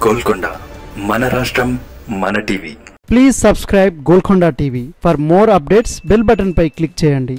గోల్కొండ మన రాష్ట్రం మన TV please subscribe Golconda TV for more updates bell button పై క్లిక్ చేయండి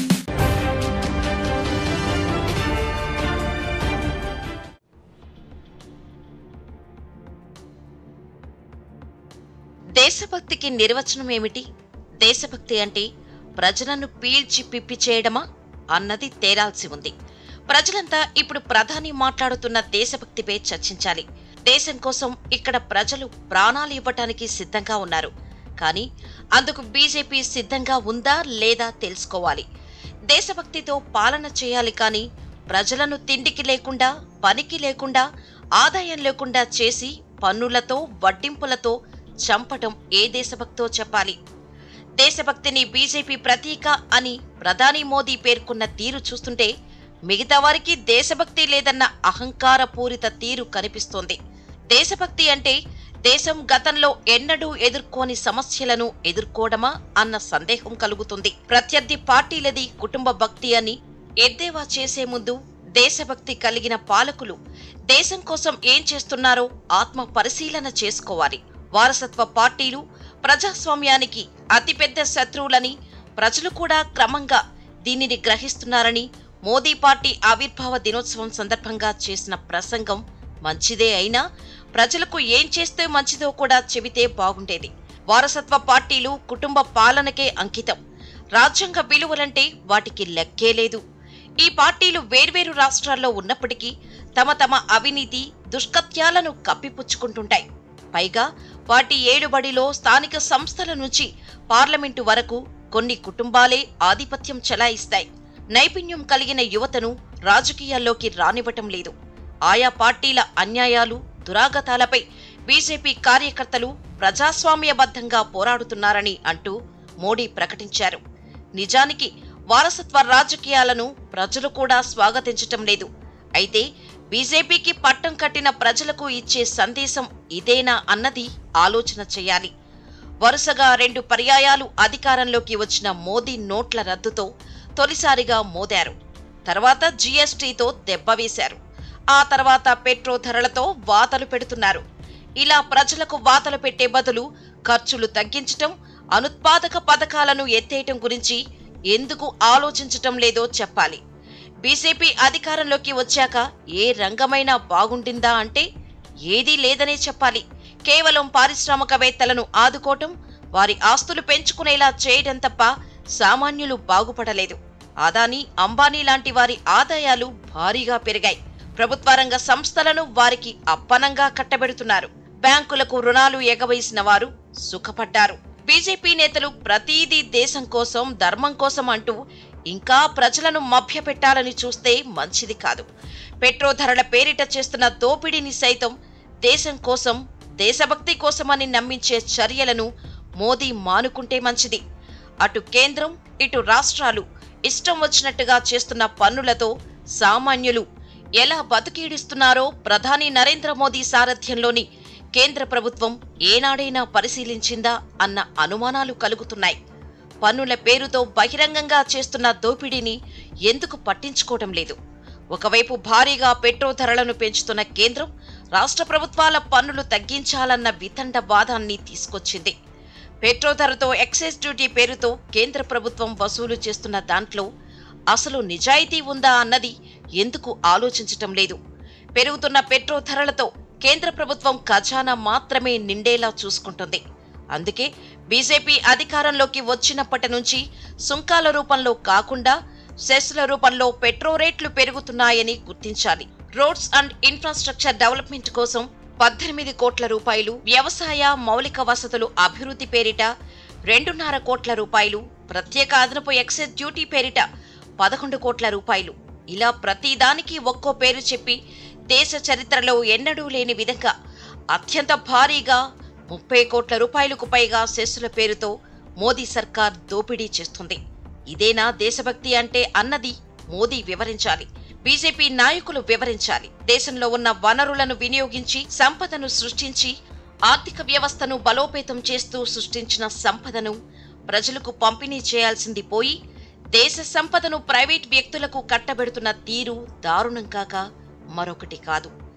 దేశభక్తికి నిర్వచనం ఏమిటి దేశభక్తి అంటే ప్రజలను పీల్చి పిప్పి చేయడమా అన్నది తేరాల్సి ఉంది ప్రజలంతా ఇప్పుడు ప్రధాని మాట్లాడుతున్న దేశభక్తిపై చర్చించాలి దేశం కోసం ఇక్కడ ప్రజలు ప్రాణాలు ఇవ్వటానికి సిద్ధంగా ఉన్నారు కానీ అందుకు బీజేపీ సిద్ధంగా ఉందా లేదా తెలుసుకోవాలి దేశభక్తితో పాలన చేయాలి కానీ ప్రజలను తిండికి లేకుండా పనికి లేకుండా ఆదాయం లేకుండా చేసి పన్నులతో వడ్డింపులతో చంపటం ఏ దేశభక్తో చెప్పాలి దేశభక్తిని బీజేపీ ప్రతీక అని ప్రధాని మోదీ పేర్కొన్న తీరు చూస్తుంటే మిగతా వారికి దేశభక్తి లేదన్న అహంకారపూరిత తీరు కనిపిస్తోంది దేశభక్తి అంటే దేశం గతంలో ఎన్నడూ ఎదుర్కోని సమస్యలను ఎదుర్కోవడమా అన్న సందేహం కలుగుతుంది ప్రత్యర్థి పార్టీలది కుటుంబ భక్తి అని ఎద్దేవా చేసే ముందు దేశభక్తి కలిగిన పాలకులు దేశం కోసం ఏం చేస్తున్నారో ఆత్మ పరిశీలన చేసుకోవాలి వారసత్వ పార్టీలు ప్రజాస్వామ్యానికి అతిపెద్ద శత్రువులని ప్రజలు కూడా క్రమంగా దీనిని గ్రహిస్తున్నారని మోదీ పార్టీ ఆవిర్భావ దినోత్సవం సందర్భంగా చేసిన ప్రసంగం మంచిదే అయినా ప్రజలకు ఏం చేస్తే మంచిదో కూడా చెబితే బాగుండేది వారసత్వ పార్టీలు కుటుంబ పాలనకే అంకితం రాజ్యాంగ విలువలంటే వాటికి లెక్కే లేదు ఈ పార్టీలు వేర్వేరు రాష్ట్రాల్లో ఉన్నప్పటికీ తమ తమ అవినీతి దుష్కత్యాలను కప్పిపుచ్చుకుంటుంటాయి పైగా వాటి ఏడుబడిలో స్థానిక సంస్థల నుంచి పార్లమెంటు వరకు కొన్ని కుటుంబాలే ఆధిపత్యం చెలాయిస్తాయి నైపుణ్యం కలిగిన యువతను రాజకీయాల్లోకి రానివ్వటం లేదు ఆయా పార్టీల అన్యాయాలు దురాగతాలపై బీజేపీ కార్యకర్తలు ప్రజాస్వామ్యబద్ధంగా పోరాడుతున్నారని అంటూ మోడీ ప్రకటించారు నిజానికి వారసత్వ రాజకీయాలను ప్రజలు కూడా స్వాగతించటం లేదు అయితే బీజేపీకి పట్టం కట్టిన ప్రజలకు ఇచ్చే సందేశం ఇదేనా అన్నది ఆలోచన చేయాలి వరుసగా రెండు పర్యాయాలు అధికారంలోకి వచ్చిన మోదీ నోట్ల రద్దుతో తొలిసారిగా మోదారు తర్వాత జీఎస్టీతో దెబ్బవేశారు ఆ తర్వాత పెట్రో ధరలతో వాతలు పెడుతున్నారు ఇలా ప్రజలకు వాతలు పెట్టే బదులు ఖర్చులు తగ్గించటం అనుత్పాదక పథకాలను ఎత్తేయటం గురించి ఎందుకు ఆలోచించటం లేదో చెప్పాలి బీజేపీ అధికారంలోకి వచ్చాక ఏ రంగమైనా బాగుండిందా అంటే ఏదీ లేదనే చెప్పాలి కేవలం పారిశ్రామికవేత్తలను ఆదుకోవటం వారి ఆస్తులు పెంచుకునేలా చేయడం తప్ప సామాన్యులు బాగుపడలేదు అదానీ అంబానీ లాంటి వారి ఆదాయాలు భారీగా పెరిగాయి ప్రభుత్వ రంగ సంస్థలను వారికి అప్పనంగా కట్టబెడుతున్నారు బ్యాంకులకు రుణాలు ఎగవేసిన వారు సుఖపడ్డారు బీజేపీ నేతలు ప్రతీదీ దేశం కోసం ధర్మం కోసం అంటూ ఇంకా ప్రజలను మభ్యపెట్టాలని చూస్తే మంచిది కాదు పెట్రో ధరల పేరిట చేస్తున్న దోపిడీని సైతం దేశం కోసం దేశభక్తి కోసమని నమ్మించే చర్యలను మోదీ మానుకుంటే మంచిది అటు కేంద్రం ఇటు రాష్ట్రాలు ఇష్టం వచ్చినట్టుగా చేస్తున్న పన్నులతో సామాన్యులు ఎలా బతికీడిస్తున్నారో ప్రధాని నరేంద్ర మోదీ సారథ్యంలోని కేంద్ర ప్రభుత్వం ఏనాడైనా పరిశీలించిందా అన్న అనుమానాలు కలుగుతున్నాయి పన్నుల పేరుతో బహిరంగంగా చేస్తున్న దోపిడీని ఎందుకు పట్టించుకోవడం లేదు ఒకవైపు భారీగా పెట్రో ధరలను పెంచుతున్న కేంద్రం రాష్ట్ర ప్రభుత్వాల పన్నులు తగ్గించాలన్న వితండ వాదాన్ని తీసుకొచ్చింది పెట్రో ధరతో ఎక్సైజ్ డ్యూటీ పేరుతో కేంద్ర ప్రభుత్వం వసూలు చేస్తున్న దాంట్లో అసలు నిజాయితీ ఉందా అన్నది ఎందుకు ఆలోచించటం లేదు పెరుగుతున్న పెట్రో ధరలతో కేంద్ర ప్రభుత్వం ఖజానా మాత్రమే నిండేలా చూసుకుంటుంది అందుకే బీజేపీ అధికారంలోకి వచ్చినప్పటి నుంచి సుంకాల రూపంలో కాకుండా సెస్ల రూపంలో పెట్రో రేట్లు పెరుగుతున్నాయని గుర్తించాలి రోడ్స్ అండ్ ఇన్ఫ్రాస్ట్రక్చర్ డెవలప్మెంట్ కోసం పద్దెనిమిది కోట్ల రూపాయలు వ్యవసాయ మౌలిక వసతులు అభివృద్ధి పేరిట రెండున్నర కోట్ల రూపాయలు ప్రత్యేక అదనపు ఎక్సైజ్ డ్యూటీ పేరిట పదకొండు కోట్ల రూపాయలు ఇలా ప్రతిదానికి ఒక్కో పేరు చెప్పి దేశ చరిత్రలో ఎన్నడూ లేని విధంగా అత్యంత భారీగా ముప్పై కోట్ల రూపాయలకు పైగా సెస్సుల పేరుతో మోదీ సర్కార్ దోపిడీ చేస్తుంది ఇదేనా దేశభక్తి అంటే అన్నది మోదీ వివరించాలి బీజేపీ నాయకులు వివరించాలి దేశంలో ఉన్న వనరులను వినియోగించి సంపదను సృష్టించి ఆర్థిక వ్యవస్థను బలోపేతం చేస్తూ సృష్టించిన సంపదను ప్రజలకు పంపిణీ చేయాల్సింది పోయి దేశ సంపదను ప్రైవేట్ వ్యక్తులకు కట్టబెడుతున్న తీరు దారుణం కాక మరొకటి కాదు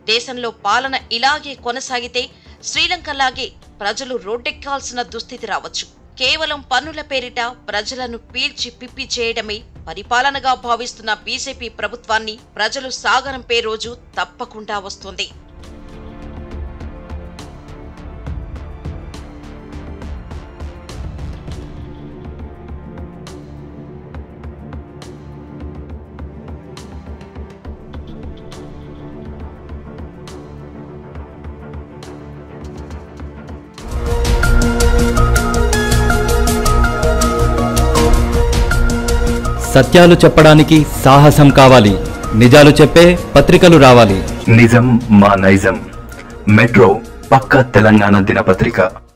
దేశంలో పాలన ఇలాగే కొనసాగితే శ్రీలంకలాగే ప్రజలు రోడ్డెక్కాల్సిన దుస్థితి రావచ్చు కేవలం పన్నుల పేరిట ప్రజలను పీల్చి పిప్పి చేయడమే పరిపాలనగా భావిస్తున్న బీజేపీ ప్రభుత్వాన్ని ప్రజలు సాగరంపే రోజు తప్పకుండా వస్తుంది సత్యాలు చెప్పడానికి సాహసం కావాలి నిజాలు చెప్పే పత్రికలు రావాలి నిజం మా నైజం మెట్రో పక్క తెలంగాణ దినపత్రిక